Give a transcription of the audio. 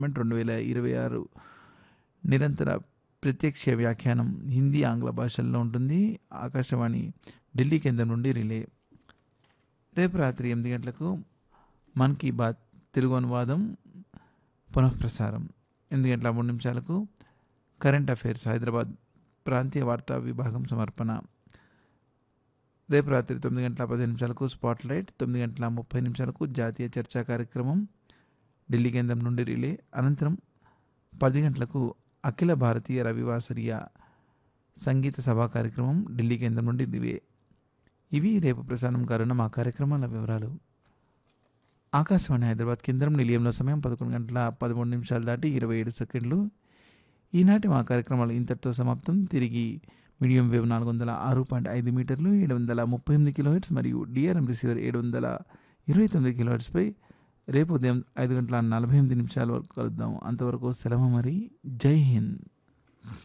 రెండు వేల ఇరవై ఆరు నిరంతర ప్రత్యక్ష వ్యాఖ్యానం హిందీ ఆంగ్ల భాషల్లో ఉంటుంది ఆకాశవాణి ఢిల్లీ కేంద్రం నుండి రిలే రేపు రాత్రి ఎనిమిది గంటలకు మన్ కీ బాత్ తెలుగు అనువాదం పునఃప్రసారం ఎనిమిది గంటల మూడు నిమిషాలకు కరెంట్ అఫైర్స్ హైదరాబాద్ ప్రాంతీయ వార్తా విభాగం సమర్పణ రేపు రాత్రి తొమ్మిది గంటల పది నిమిషాలకు స్పాట్ లైట్ తొమ్మిది గంటల ముప్పై నిమిషాలకు జాతీయ చర్చా కార్యక్రమం ఢిల్లీ కేంద్రం నుండి రిలే అనంతరం పది గంటలకు అఖిల భారతీయ రవివాసరియ సంగీత సభా కార్యక్రమం ఢిల్లీ కేంద్రం నుండి రిలే ఇవి రేపు ప్రసారం కానున్న మా కార్యక్రమాల వివరాలు ఆకాశవాణి హైదరాబాద్ కేంద్రం నిలయంలో సమయం పదకొండు గంటల పదమూడు నిమిషాలు దాటి ఇరవై ఏడు సెకండ్లు ఈనాటి మా కార్యక్రమాలు ఇంతటితో సమాప్తం తిరిగి మీడియం వేవ్ నాలుగు వందల ఆరు పాయింట్ ఐదు మీటర్లు ఏడు వందల ముప్పై ఎనిమిది కిలోహెట్స్ మరియు డిఆర్ఎం రిసీవర్ ఏడు వందల ఇరవై తొమ్మిది కిలోహెట్స్పై రేపు ఉదయం ఐదు గంటల నలభై ఎనిమిది నిమిషాల వరకు కలుద్దాం అంతవరకు సెలవు మరి జై హింద్